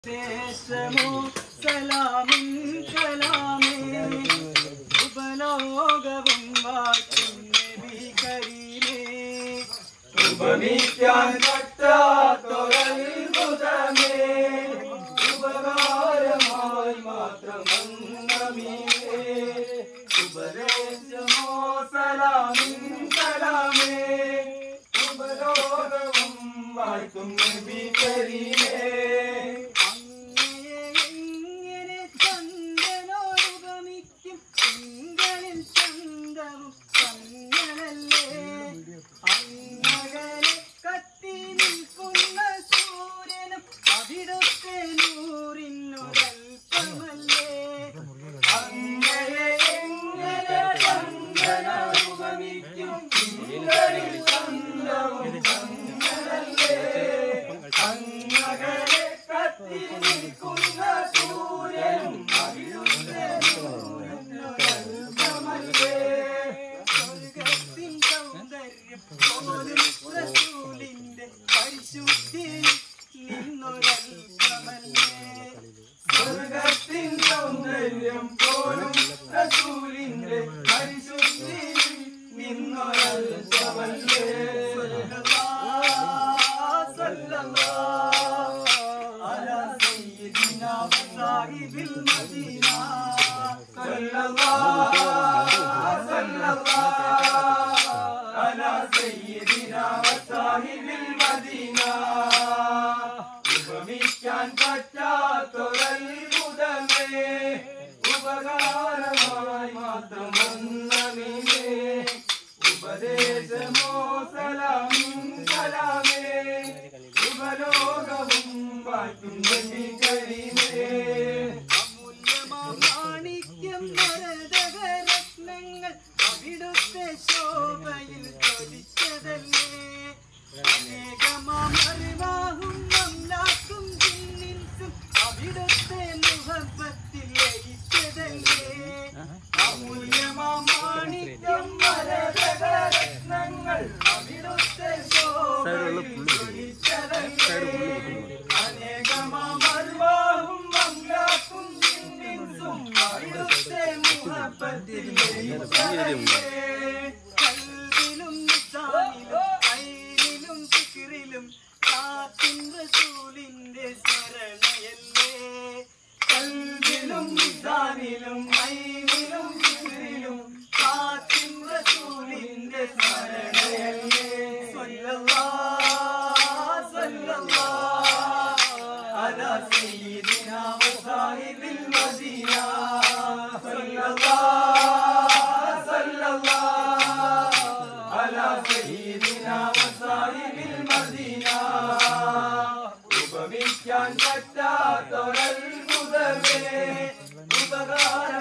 ശേഷമോ സലാമിൻ കലാമേ ഉപലോകവും വാഴ്ത്തും നബി കരീമേ ഉപമിക്കാൻ പറ്റാത്തൊരത്ഭുതമേ ഉപകാരമായി മാത്രം നമീനേ ഉപദേശമോ സലാമിൻ കലാമേ ഉപലോകവും വാഴ്ത്തും നബി കരീമേ എങ്ങനെ ചന്ദ്രനോടുപമിക്കും തിങ്കളിൽ ചന്തവും കണ്ണനല്ലേ അങ്ങകലെ കത്തി നിൽക്കുന്ന സൂര്യനും അവിടുത്തെ നൂറിനൊരൽപ്പമല്ലേ അങ്ങയെ എങ്ങനെ ചന്ദ്രനോടുപമിക്കും തിങ്കളിൽ ചന്തവും കണ്ണനല്ലേ അങ്ങകലെ കത്തി നിൽക്കുന്ന സൂര്യനും അവിടുത്തെ നൂറിനൊരൽപ്പമല്ലേ സ്വർഗത്തിൻ സൗന്ദര്യം പോലും റസൂലിന്റെ പരിശുദ്ധി നിന്നൊരൽപ്പമല്ലേ സ്വർഗത്തിൻ സൗന്ദര്യം പോലും റസൂലിന്റെ പരിശുദ്ധി നിന്നൊരൽപ്പമല്ലേ സല്ലല്ലാഹ് സല്ലല്ലാഹ് അലാ സയ്യിദിനാ സാഹിബിൽ മദീന സല്ലല്ലാഹ് സല്ലല്ലാഹ് അലാ സയ്യിദിനാ സാഹിബിൽ മദീന ഉപമിക്കാൻ പറ്റാത്തൊരത്ഭുതമേ ഉപകാരമായി മാത്രം വന്നമീനേ ഉപദേശമോ സലാമിൻ സലാമേ ഉപലോകവും വാഴ്ത്തും നബി കരീമേ മാണിക്യം രത്നങ്ങൾ അവിടുത്തെ ശോഭയിൽ തൊലിച്ചതല്ലേ അനേകമാമറിവാഹും അമ്ലാക്കും ജിന്നിൻസും അവിടുത്തെ മുഹബത്തിൽ ലയിച്ചതല്ലേ അമൂല്യമാണിക്യം രത്നങ്ങൾ അവിടുത്തെ ശോഭയിൽ തൊലിച്ചതല്ലേ അനേകമാമറിവാഹും അമ്ലാക്കും ജിന്നിൻസും അവിടുത്തെ മുഹബത്തിൽ ലയിച്ചതല്ലേ കൽവിലും നിസാനിലും ഐനിലും ഫിക്രിലും കാത്തിൻ റസൂലിന്റെ സ്മരണയല്ലേ കൽവിലും നിസാനിലും ഐനിലും ഫിക്രിലും കാത്തിൻ റസൂലിന്റെ സ്മരണയല്ലേ സ്വല്ലല്ലാഹ് സ്വല്ലല്ലാഹ് അലാ സയ്യിദിനാ വസാഹിബിൽ മദീന സ്വല്ലല്ലാഹ് സ്വല്ലല്ലാഹ് അലാ സയ്യിദിനാ വസാഹിബിൽ മദീന ഉപമിക്കാൻ പറ്റാത്തൊരത്ഭുതമേ ഉപകാരം